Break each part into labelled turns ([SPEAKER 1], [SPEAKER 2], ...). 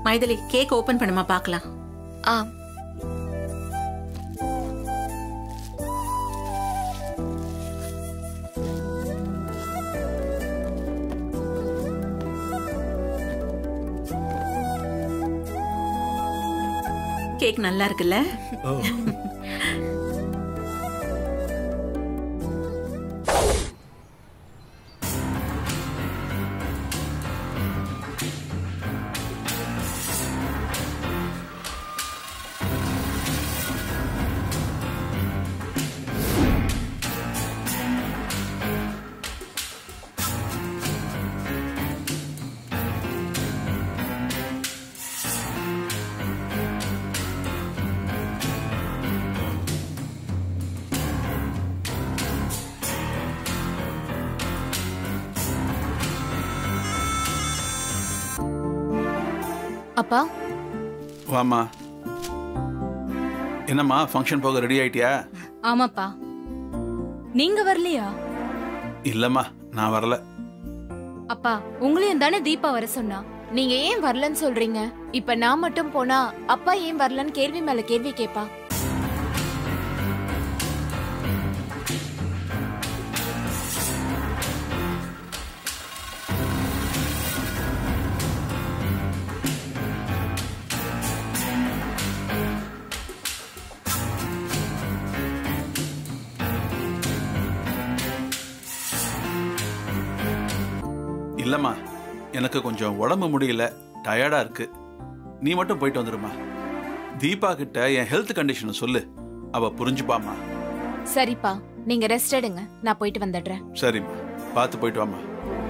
[SPEAKER 1] Maithili cake open பண்ணுமா பார்க்கலாம்
[SPEAKER 2] ஆ
[SPEAKER 1] cake நல்லா இருக்குல்ல
[SPEAKER 3] ஓ
[SPEAKER 2] அப்பா
[SPEAKER 4] வாம்மா என்னம்மா ஃபங்க்ஷன் போக ரெடி ஆயிட்டியா
[SPEAKER 5] ஆமாப்பா நீங்க வரலையா
[SPEAKER 4] இல்லம்மா நான் வரல
[SPEAKER 5] அப்பா உங்களையும் தானே தீபா வர சொன்னா
[SPEAKER 2] நீங்க ஏன் வரலன்னு சொல்றீங்க இப்ப நான் மட்டும் போனா அப்பா ஏன் வரலன்னு கேள்வி மேல கேள்வி கேப்பா
[SPEAKER 4] இல்லம்மா எனக்கு கொஞ்சம் உடம்பு முடியல டயர்டா இருக்கு நீ மட்டும் போயிட்டு வந்துருமா தீபா கிட்ட என் ஹெல்த் கண்டிஷனை சொல்லு அவ புரிஞ்சுப்பாம்மா
[SPEAKER 2] சரிப்பா நீங்க ரெஸ்ட் எடுங்க நான் போயிட்டு வந்துடுறேன்
[SPEAKER 4] சரிம்மா பார்த்து போயிட்டு வாம்மா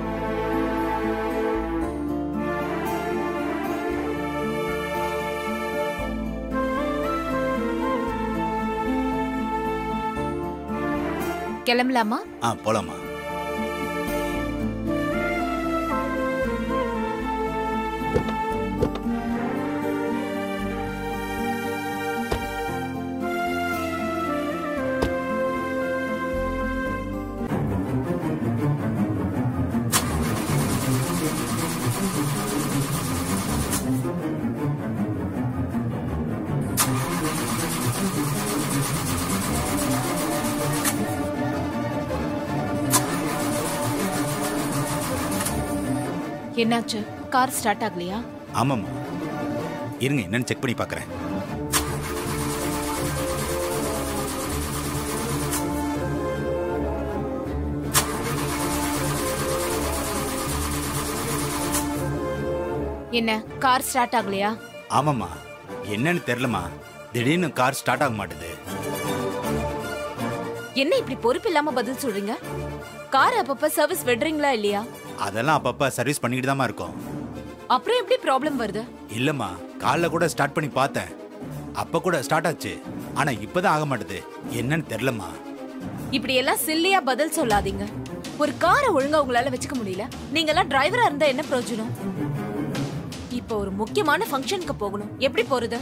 [SPEAKER 2] கிளம்பலாமா
[SPEAKER 3] ஆ போலாமா
[SPEAKER 2] என்னாச்சு கார் ஸ்டார்ட் ஆகலையா
[SPEAKER 3] ஆமாம்மா இருங்க என்னன்னு செக் பண்ணி பார்க்குறேன்
[SPEAKER 2] என்ன கார் ஸ்டார்ட் ஆகலையா
[SPEAKER 3] ஆமாம்மா என்னன்னு தெரிலம்மா திடீர்னு கார் ஸ்டார்ட் ஆக மாட்டுது
[SPEAKER 2] என்ன இப்படி பொறுப்பு இல்லாம பதில் சொல்றீங்க கார் அப்பப்ப சர்வீஸ் விடுறீங்களா இல்லையா
[SPEAKER 3] அதெல்லாம் அப்பப்போ சர்வீஸ் பண்ணிக்கிட்டு தாம்மா இருக்கோம்
[SPEAKER 2] அப்புறம் எப்படி ப்ராப்ளம் வருது
[SPEAKER 3] இல்லைம்மா காலைல கூட ஸ்டார்ட் பண்ணி பார்த்தேன் அப்போ கூட ஸ்டார்ட் ஆச்சு ஆனால் இப்போதான் ஆக மாட்டுது என்னன்னு தெரிலம்மா
[SPEAKER 2] இப்படி எல்லாம் சில்லியா பதில் சொல்லாதீங்க ஒரு காரை ஒழுங்கா உங்களால வச்சுக்க முடியல நீங்க எல்லாம் டிரைவரா இருந்தா என்ன பிரயோஜனம் இப்போ ஒரு முக்கியமான ஃபங்க்ஷனுக்கு போகணும் எப்படி போறது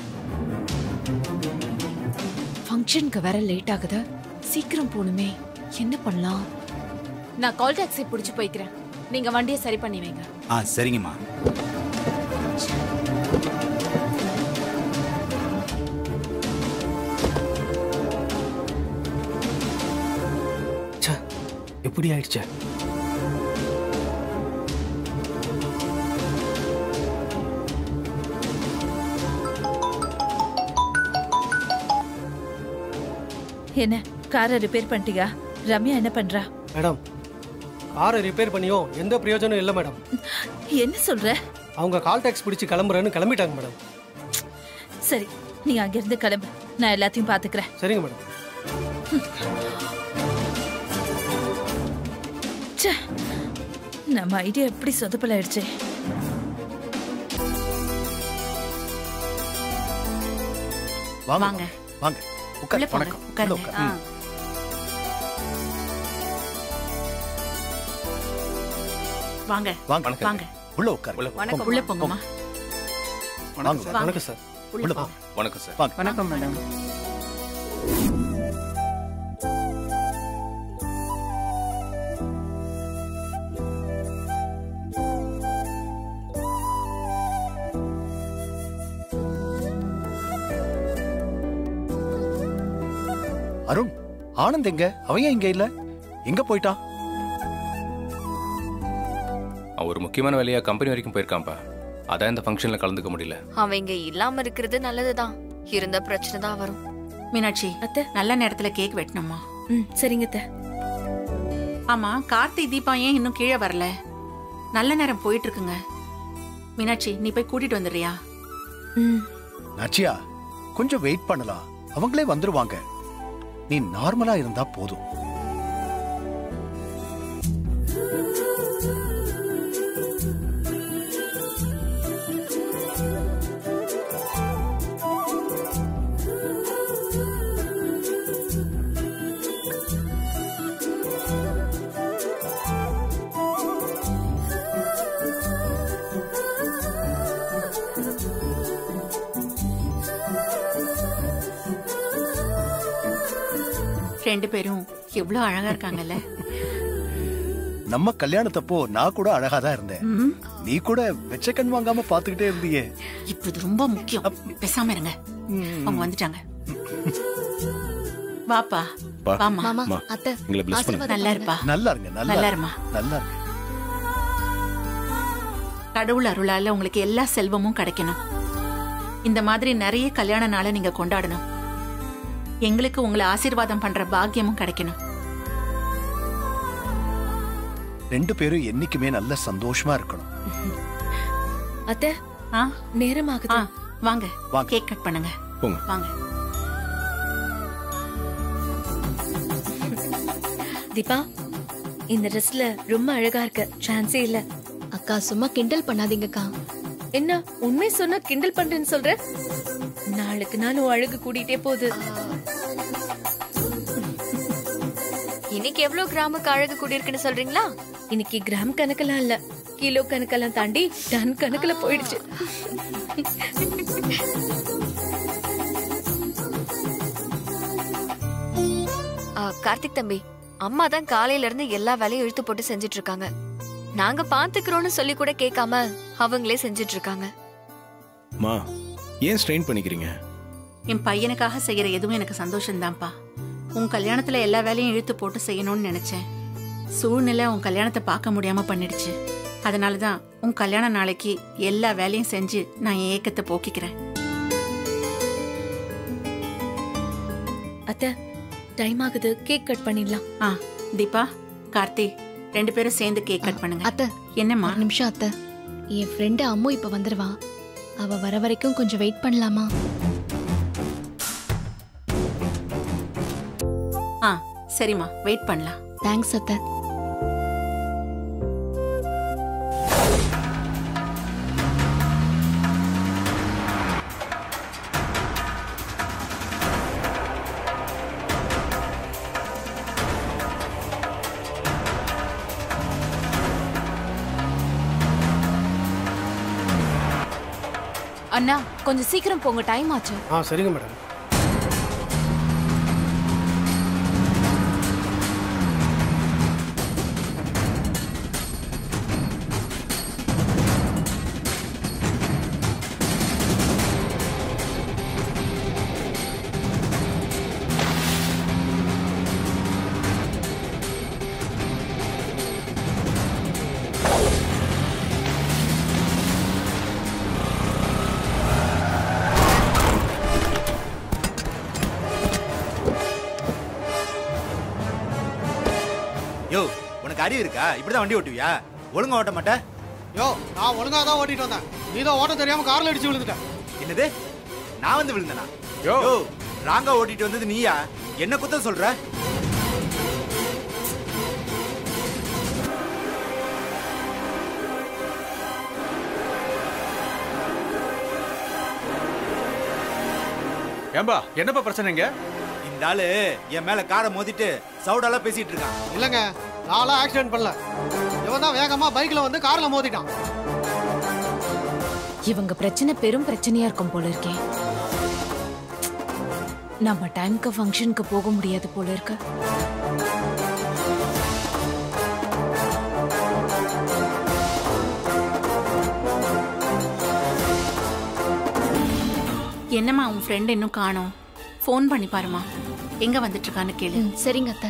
[SPEAKER 2] ஃபங்க்ஷனுக்கு வேற லேட் ஆகுது சீக்கிரம் போகணுமே என்ன பண்ணலாம் நான் கால் டாக்ஸி பிடிச்சு போய்க்கிறேன் நீங்க வண்டியை சரி பண்ணி வைங்க
[SPEAKER 3] ஆ சரிங்கம்மா
[SPEAKER 6] ச்சே எப்படி ஆயிடுச்சே
[SPEAKER 7] என்ன காரை ரிப்பேர் பண்ணிட்டியா ரம்யா என்ன பண்றா
[SPEAKER 6] மேடம் காரை ரிப்பேர் பண்ணியும் எந்த பிரயோஜனம் இல்லை மேடம்
[SPEAKER 7] என்ன சொல்ற
[SPEAKER 6] அவங்க கால் டாக்ஸ் பிடிச்சி கிளம்புறேன்னு கிளம்பிட்டாங்க மேடம்
[SPEAKER 7] சரி நீ அங்கிருந்து கிளம்பு நான் எல்லாத்தையும் பாத்துக்கிறேன்
[SPEAKER 6] சரிங்க மேடம்
[SPEAKER 7] ச்சே, நம்ம ஐடியா எப்படி சொதப்பல் ஆயிடுச்சு
[SPEAKER 1] வாங்க
[SPEAKER 8] வாங்க
[SPEAKER 1] உள்ள
[SPEAKER 8] உட்கார்
[SPEAKER 1] போங்க
[SPEAKER 8] வணக்கம் உள்ள
[SPEAKER 1] உட்காருங்க
[SPEAKER 8] உட்கார்.
[SPEAKER 1] ஆ. வாங்க
[SPEAKER 8] வாங்க
[SPEAKER 1] வாங்க.
[SPEAKER 8] வாங்க உள்ள உட்கார் உள்ள
[SPEAKER 1] வணக்கம் உள்ள போங்கம்மா
[SPEAKER 8] வாங்க சார்.
[SPEAKER 6] வணக்கம் சார்
[SPEAKER 8] உள்ள போ வணக்கம் சார் வாங்க
[SPEAKER 1] வணக்கம் மேடம்
[SPEAKER 8] ஆனந்த் எங்க அவன் ஏன் இங்க இல்ல எங்க போயிட்டான்
[SPEAKER 9] அவன் ஒரு முக்கியமான வேலையா கம்பெனி வரைக்கும் போயிருக்கான்ப்பா அதான் இந்த ஃபங்க்ஷன்ல கலந்துக்க முடியல
[SPEAKER 10] அவன் இங்க இல்லாம இருக்கிறது நல்லதுதான் இருந்த பிரச்சனை தான் வரும்
[SPEAKER 1] மீனாட்சி
[SPEAKER 7] அத்தை.
[SPEAKER 1] நல்ல நேரத்துல கேக் வெட்டணுமா
[SPEAKER 7] ம் சரிங்க அத்தை.
[SPEAKER 1] ஆமா கார்த்தி தீபா ஏன் இன்னும் கீழே வரல நல்ல நேரம் போயிட்டு இருக்குங்க மீனாட்சி நீ போய் கூட்டிட்டு வந்துடுறியா
[SPEAKER 7] ம்
[SPEAKER 8] நச்சியா கொஞ்சம் வெயிட் பண்ணலாம் அவங்களே வந்துருவாங்க நீ நார்மலா இருந்தா போதும்
[SPEAKER 1] ரெண்டு பேரும் எவ்வளவு அழகா இருக்காங்கல்ல
[SPEAKER 8] நம்ம கல்யாணத்தப்போ நான் கூட அழகா தான் இருந்தேன்
[SPEAKER 1] ம்,
[SPEAKER 8] நீ கூட வெச்ச கண் வாங்காம பாத்துக்கிட்டே இருந்தியே
[SPEAKER 1] இப்ப இது ரொம்ப முக்கியம் பேசாம இருங்க அவங்க வந்துட்டாங்க வாப்பா
[SPEAKER 9] பா.
[SPEAKER 1] வாமா
[SPEAKER 10] மாமா அத்தை
[SPEAKER 9] எங்களை bless பண்ணுங்க.
[SPEAKER 10] ஆசீர்வாதம்
[SPEAKER 1] நல்லா இருப்பா
[SPEAKER 8] நல்லா இருங்க நல்லா
[SPEAKER 1] நல்லா
[SPEAKER 8] இருங்க.
[SPEAKER 1] இருமா
[SPEAKER 8] நல்லா இருங்க
[SPEAKER 1] கடவுள் அருளால உங்களுக்கு எல்லா செல்வமும் கிடைக்கணும் இந்த மாதிரி நிறைய கல்யாண நாளை நீங்க கொண்டாடணும் எங்களுக்கு உங்களை ஆசீர்வாதம் பண்ற பாக்கியமும் கிடைக்கணும்
[SPEAKER 8] ரெண்டு பேரும் என்னைக்குமே நல்ல சந்தோஷமா இருக்கணும்
[SPEAKER 7] அத்தை
[SPEAKER 1] ஆ
[SPEAKER 7] நேரம்
[SPEAKER 1] ஆ
[SPEAKER 7] ஆகுது
[SPEAKER 1] வாங்க
[SPEAKER 8] வாங்க.
[SPEAKER 1] கேக் கட் பண்ணுங்க
[SPEAKER 9] போங்க.
[SPEAKER 1] வாங்க
[SPEAKER 7] தீபா இந்த ட்ரெஸ்ல ரொம்ப அழகா இருக்க சான்ஸே இல்ல
[SPEAKER 10] அக்கா சும்மா கிண்டல் பண்ணாதீங்கக்கா
[SPEAKER 7] என்ன உண்மை சொன்னா கிண்டல் பண்றேன்னு சொல்ற நாளுக்கு நாள் உன் அழகு கூடிட்டே போகுது
[SPEAKER 10] இன்னைக்கு எவ்வளவு கிராமுக்கு அழகு கூடியிருக்குன்னு சொல்றீங்களா
[SPEAKER 7] இன்னைக்கு கிராம் கணக்கெல்லாம் இல்ல கிலோ கணக்கெல்லாம் தாண்டி டன் கணக்குல போயிடுச்சு
[SPEAKER 10] ஆ, கார்த்திக் தம்பி அம்மா தான் காலையில இருந்து எல்லா வேலையும் இழுத்து போட்டு செஞ்சுட்டு இருக்காங்க நாங்க பாத்துக்கிறோம்னு சொல்லி கூட கேட்காம அவங்களே செஞ்சுட்டு இருக்காங்க
[SPEAKER 9] மா ஏன் ஸ்ட்ரெயின் பண்ணிக்கிறீங்க
[SPEAKER 1] என் பையனுக்காக செய்யற எதுவும் எனக்கு சந்தோஷம்தான்ப்பா உன் கல்யாணத்துல எல்லா வேலையும் இழுத்து போட்டு செய்யணும்னு நினைச்சேன் சூழ்நிலை உன் கல்யாணத்தை பார்க்க முடியாம பண்ணிடுச்சு அதனாலதான் உன் கல்யாண நாளைக்கு எல்லா வேலையும் செஞ்சு நான் என் ஏக்கத்தை போக்கிக்கிறேன்
[SPEAKER 7] அத்தை டைம் ஆகுது கேக் கட் பண்ணிடலாம்
[SPEAKER 1] ஆ தீபா கார்த்தி ரெண்டு பேரும் சேர்ந்து கேக் கட் பண்ணுங்க
[SPEAKER 11] அத்தை
[SPEAKER 1] என்னம்மா
[SPEAKER 11] ஒரு நிமிஷம் அத்தை என் ஃப்ரெண்டு அம்மு இப்ப வந்துருவா அவ வர வரைக்கும் கொஞ்சம் வெயிட் பண்ணலாமா
[SPEAKER 1] ஆ சரிம்மா வெயிட் பண்ணலாம்
[SPEAKER 11] தேங்க்ஸ் அத்தை
[SPEAKER 2] அண்ணா கொஞ்சம் சீக்கிரம் போங்க டைம் ஆச்சு
[SPEAKER 6] ஆ சரிங்க மேடம்
[SPEAKER 3] யோ உனக்கு அறிவு இருக்கா இப்படிதான் வண்டி ஓட்டுவியா ஒழுங்கா ஓட்ட மாட்ட
[SPEAKER 6] யோ நான் ஒழுங்கா தான் ஓட்டிட்டு வந்தேன் நீ தான் ஓட்ட தெரியாம கார்ல அடிச்சு விழுந்துட்ட
[SPEAKER 3] என்னது நான் வந்து விழுந்தனா யோ ராங்கா ஓட்டிட்டு வந்தது நீயா என்ன குத்தம் சொல்ற
[SPEAKER 4] ஏம்பா என்னப்பா பிரச்சனைங்க
[SPEAKER 3] இந்த ஆளு என் மேல காரை மோதிட்டு சவுடால பேசிட்டு இருக்கான்
[SPEAKER 6] இல்லங்க நான்லாம் ஆக்சிடென்ட் பண்ணல இவன் தான் வேகமா பைக்ல வந்து கார்ல மோதிட்டான்
[SPEAKER 2] இவங்க பிரச்சனை பெரும் பிரச்சனையா இருக்கும் போல இருக்கேன் நம்ம டைம்க்கு ஃபங்க்ஷனுக்கு போக முடியாது போல இருக்கு
[SPEAKER 1] என்னம்மா உன் ஃப்ரெண்ட் இன்னும் காணோம் ஃபோன் பண்ணி பாருமா எங்க வந்துட்டு இருக்கான்னு கேளு
[SPEAKER 11] ம், சரிங்க அத்தை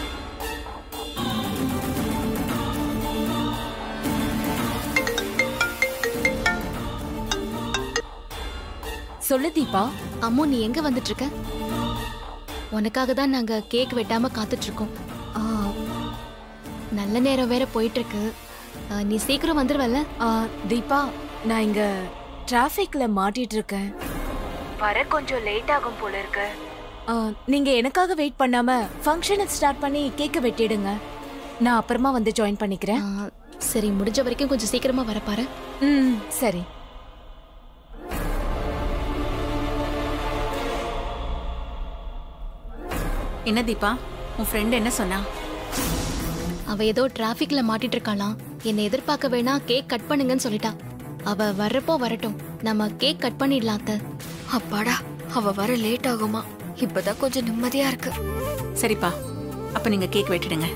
[SPEAKER 2] சொல்லு தீபா
[SPEAKER 11] அம்மு நீ எங்க வந்துட்டு இருக்க உனக்காக தான் நாங்க கேக் வெட்டாம காத்துட்டு இருக்கோம் ஆ, நல்ல நேரம் வேற போயிட்டு இருக்கு ஆ, நீ சீக்கிரம் வந்துருவல்ல
[SPEAKER 2] ஆ, தீபா நான் இங்க டிராஃபிக்ல மாட்டிட்டு இருக்கேன் வர கொஞ்சம் லேட் ஆகும் போல இருக்கு ஆ, நீங்க எனக்காக வெயிட் பண்ணாம ஃபங்க்ஷனை ஸ்டார்ட் பண்ணி கேக்க வெட்டிடுங்க நான் அப்புறமா வந்து ஜாயின் பண்ணிக்கிறேன்
[SPEAKER 11] ஆ, சரி முடிஞ்ச வரைக்கும் கொஞ்சம் சீக்கிரமா வர பாரு
[SPEAKER 2] ம் சரி
[SPEAKER 1] என்ன தீபா உன் ஃப்ரெண்ட் என்ன சொன்னா
[SPEAKER 11] அவ ஏதோ டிராஃபிக்ல மாட்டிட்டு இருக்காளாம் என்னை எதிர்பார்க்க வேணா கேக் கட் பண்ணுங்கன்னு சொல்லிட்டா அவ வர்றப்போ வரட்டும் நம்ம கேக் கட் பண்ணிடலாம் அத்தை
[SPEAKER 10] அப்பாடா அவ வர லேட் ஆகுமா இப்பதான் கொஞ்சம் நிம்மதியா இருக்கு
[SPEAKER 1] சரிப்பா அப்ப நீங்க கேக் வெட்டிடுங்க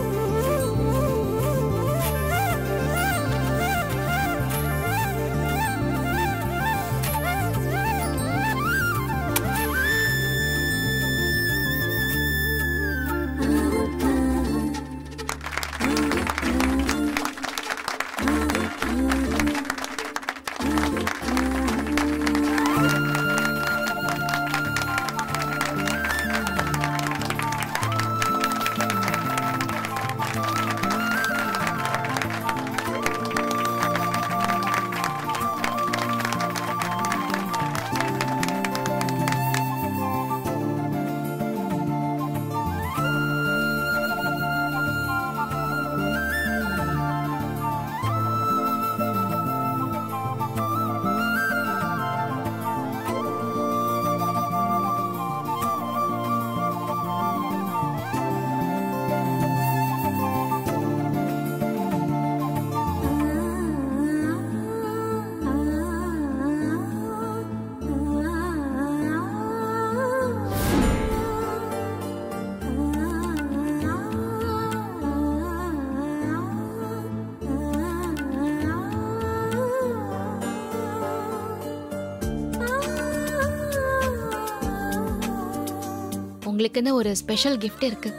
[SPEAKER 11] உங்களுக்குன்னு ஒரு ஸ்பெஷல் gift இருக்கு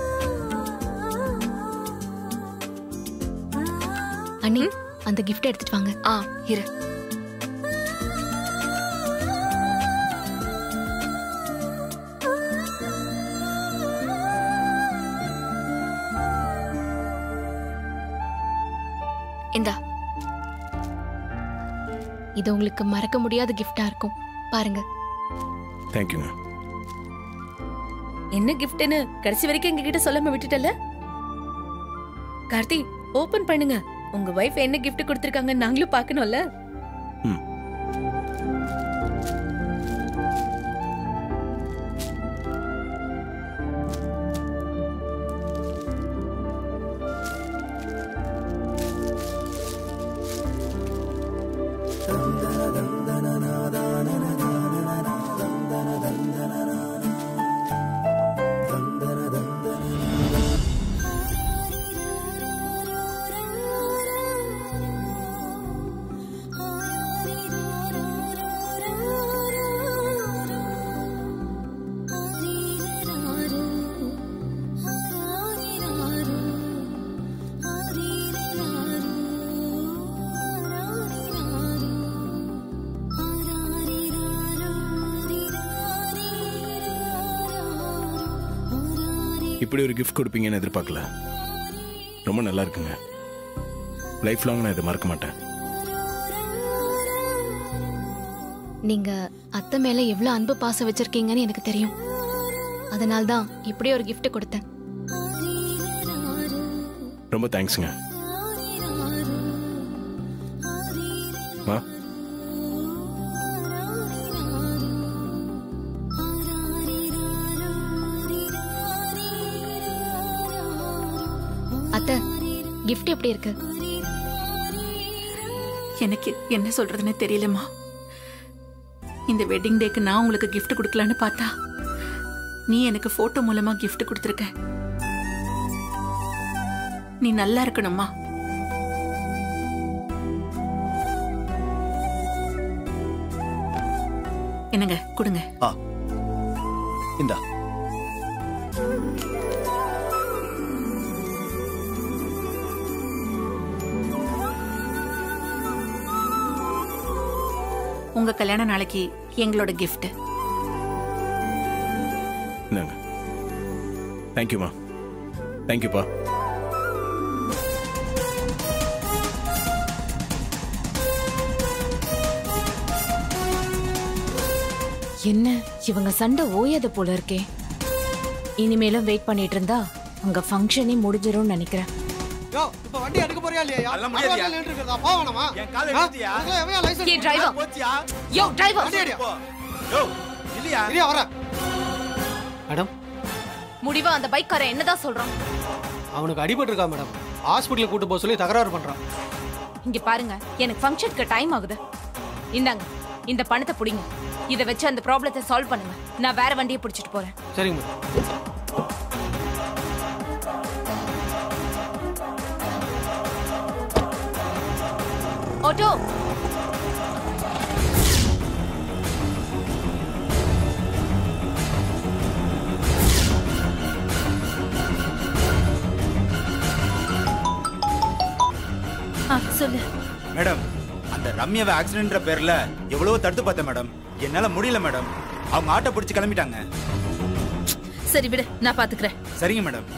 [SPEAKER 11] அண்ணி அந்த gift எடுத்துட்டு வாங்க
[SPEAKER 10] ஆ இரு இந்தா
[SPEAKER 11] இது உங்களுக்கு மறக்க முடியாத gift-ஆ இருக்கும் பாருங்க
[SPEAKER 12] தேங்க்யூங்க
[SPEAKER 7] என்ன கிஃப்ட்னு கடைசி வரைக்கும் எங்ககிட்ட சொல்லாம விட்டுட்டல கார்த்தி ஓபன் பண்ணுங்க உங்க வைஃப் என்ன gift கொடுத்திருக்காங்க நாங்களும் பார்க்கணும்ல
[SPEAKER 12] ம் இப்படி ஒரு gift கொடுப்பீங்கன்னு எதிர்பார்க்கல ரொம்ப நல்லா இருக்குங்க லைஃப் லாங் நான் இதை மறக்க மாட்டேன்
[SPEAKER 11] நீங்க அத்தை மேல எவ்வளவு அன்பு பாசம் வச்சிருக்கீங்கன்னு எனக்கு தெரியும் அதனால தான் இப்படி ஒரு gift கொடுத்தேன்
[SPEAKER 12] ரொம்ப தேங்க்ஸுங்க மா
[SPEAKER 11] அத்தை gift எப்படி இருக்கு
[SPEAKER 1] எனக்கு என்ன சொல்றதுன்னு தெரியலம்மா இந்த வெட்டிங் டேக்கு நான் உங்களுக்கு gift கொடுக்கலான்னு பார்த்தா நீ எனக்கு போட்டோ மூலமா gift கொடுத்துருக்க நீ நல்லா இருக்கணும்மா என்னங்க கொடுங்க
[SPEAKER 8] ஆ இந்தா
[SPEAKER 1] உங்க கல்யாண நாளைக்கு எங்களோட gift
[SPEAKER 12] இந்தாங்க தேங்க்யூம்மா தேங்க்யூப்பா
[SPEAKER 2] என்ன இவங்க சண்டை ஓயாத போல இருக்கே இனிமேலும் வெயிட் பண்ணிட்டு இருந்தா அங்க ஃபங்க்ஷனே முடிஞ்சிரும்னு நினைக்கிறேன்
[SPEAKER 6] யோ இப்ப வண்டி எடுக்க போறியா இல்லையா
[SPEAKER 3] அதெல்லாம் முடியாதுயா.
[SPEAKER 6] நின்று இருக்கிறதா போகணுமா
[SPEAKER 3] என் காலை எடுத்தியா?
[SPEAKER 6] லைசன்ஸ்
[SPEAKER 2] ஏய், driver.
[SPEAKER 3] போச்சியா
[SPEAKER 2] யோ டிரைவர்
[SPEAKER 6] வண்டி அடியா
[SPEAKER 3] போ. யோ இல்லையா
[SPEAKER 6] இல்லையா வர மேடம்
[SPEAKER 2] முடிவா அந்த பைக்காரன் என்னதான் சொல்றான்
[SPEAKER 6] அவனுக்கு அடிபட்டு இருக்கா மேடம் ஹாஸ்பிட்டலுக்கு கூட்டு போக சொல்லி தகராறு பண்றான்
[SPEAKER 2] இங்க பாருங்க எனக்கு ஃபங்க்ஷனுக்கு டைம் ஆகுது இந்தாங்க இந்த பணத்தை புடிங்க இத வச்சு அந்த ப்ராப்ளத்தை சால்வ் பண்ணுங்க நான் வேற வண்டியை பிடிச்சிட்டு போறேன்
[SPEAKER 6] சரிங்க மேடம்
[SPEAKER 2] ஆட்டோ
[SPEAKER 7] சொல்லு
[SPEAKER 3] மேடம் அந்த ரம்யாவை ஆக்சிடென்ட்ற பேர்ல எவ்வளவோ தடுத்து பார்த்தேன் மேடம் என்னால முடியல மேடம் அவங்க ஆட்டோ பிடிச்சு கிளம்பிட்டாங்க
[SPEAKER 7] சரி விடு நான் பாத்துக்கிறேன்
[SPEAKER 3] சரிங்க மேடம்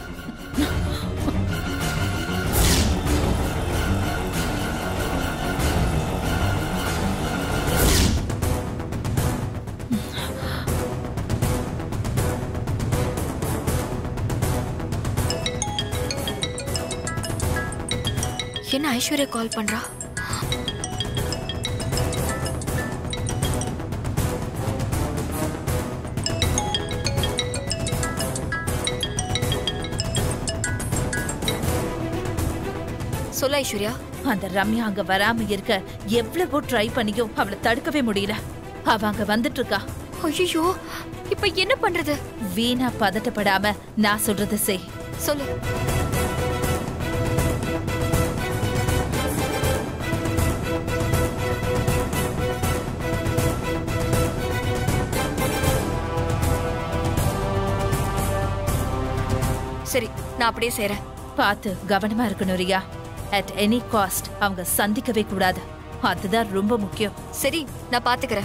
[SPEAKER 10] என்ன ஐஸ்வர்யா கால் பண்றா சொல்ல ஐஸ்வர்யா
[SPEAKER 7] அந்த ரம்யா அங்க வராம இருக்க எவ்வளவோ ட்ரை பண்ணியும் அவளை தடுக்கவே முடியல அவ அங்க வந்துட்டு இருக்கா
[SPEAKER 10] ஐயோ இப்ப என்ன பண்றது
[SPEAKER 7] வீணா பதட்டப்படாம நான் சொல்றது செய்
[SPEAKER 10] சொல்லு சரி நான் அப்படியே செய்றேன்
[SPEAKER 7] பார்த்து கவனமா இருக்கணும் ரியா அட் எனி காஸ்ட் அவங்க சந்திக்கவே கூடாது அதுதான் ரொம்ப முக்கியம்
[SPEAKER 10] சரி நான் பாத்துக்கிறேன்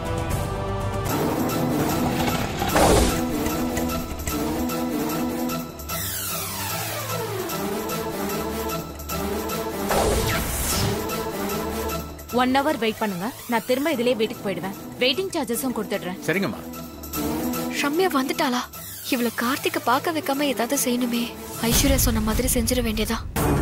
[SPEAKER 2] ஒன் ஹவர் வெயிட் பண்ணுங்க நான் திரும்ப இதுலயே வீட்டுக்கு போயிடுவேன் வெயிட்டிங் சார்ஜஸும் கொடுத்துடுறேன்
[SPEAKER 8] சரிங்கம்மா
[SPEAKER 10] ரம்யா வந்துட்டாளா இவள கார்த்திக்க பார்க்க வைக்காம ஏதாவது செய்யணுமே ஐஸ்வர்யா சொன்ன மாதிரி செஞ்சிட வேண்டியதா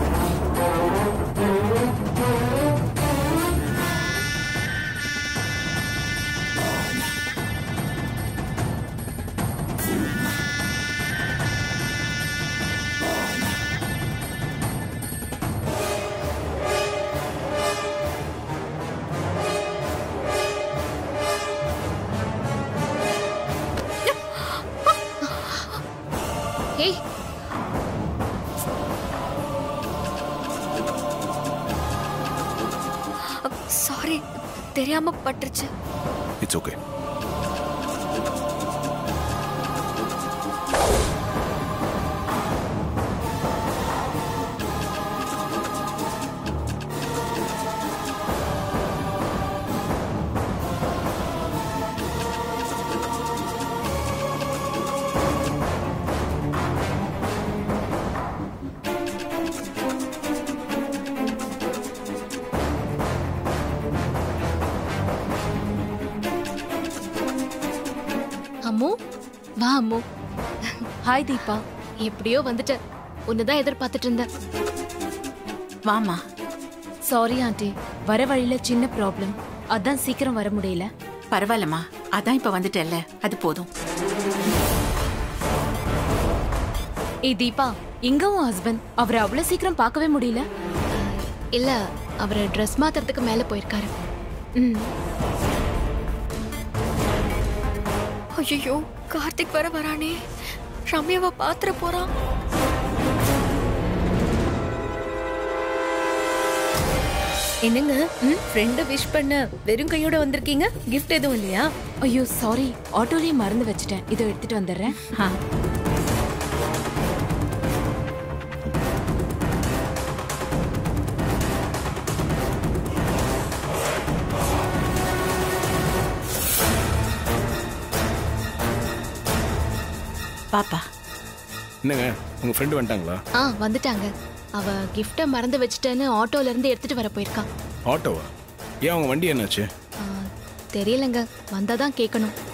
[SPEAKER 11] ஏய்
[SPEAKER 10] சாரி தெரியாம பட்டுருச்சு
[SPEAKER 12] இட்ஸ் ஓகே
[SPEAKER 11] அம்மு வா அம்மு
[SPEAKER 2] ஹாய் தீபா
[SPEAKER 11] எப்படியோ வந்துட்ட உன்னதான் எதிர்பார்த்துட்டு இருந்தேன்
[SPEAKER 1] வாமா
[SPEAKER 2] சாரி ஆண்டி வர வழியில சின்ன ப்ராப்ளம் அதான் சீக்கிரம் வர முடியல
[SPEAKER 1] பரவாயில்லம்மா அதான் இப்ப வந்துட்டல்ல அது போதும்
[SPEAKER 2] ஏய் தீபா இங்க உன் ஹஸ்பண்ட் அவரை அவ்வளவு சீக்கிரம் பார்க்கவே முடியல
[SPEAKER 11] இல்ல அவர் ட்ரெஸ் மாத்துறதுக்கு மேல போயிருக்காரு
[SPEAKER 2] ம்
[SPEAKER 10] ஐயோ கார்த்திக் வர வரானே ரம்யாவை பாத்துற போறான்
[SPEAKER 13] என்னங்க ஃப்ரெண்ட விஷ் பண்ண வெறும் கையோட வந்திருக்கீங்க கிஃப்ட் எதுவும் இல்லையா
[SPEAKER 2] ஐயோ சாரி ஆட்டோலயே மறந்து வச்சுட்டேன் இதோ எடுத்துட்டு வந்துடுறேன்
[SPEAKER 1] பாப்பா
[SPEAKER 12] என்னங்க உங்க ஃப்ரெண்டு வந்துட்டாங்களா
[SPEAKER 11] ஆ வந்துட்டாங்க அவ கிஃப்ட மறந்து வச்சுட்டேன்னு ஆட்டோல இருந்து எடுத்துட்டு வர போயிருக்கா
[SPEAKER 12] ஆட்டோவா ஏன் அவங்க வண்டி என்னாச்சு
[SPEAKER 11] தெரியலங்க வந்தாதான் கேட்கணும்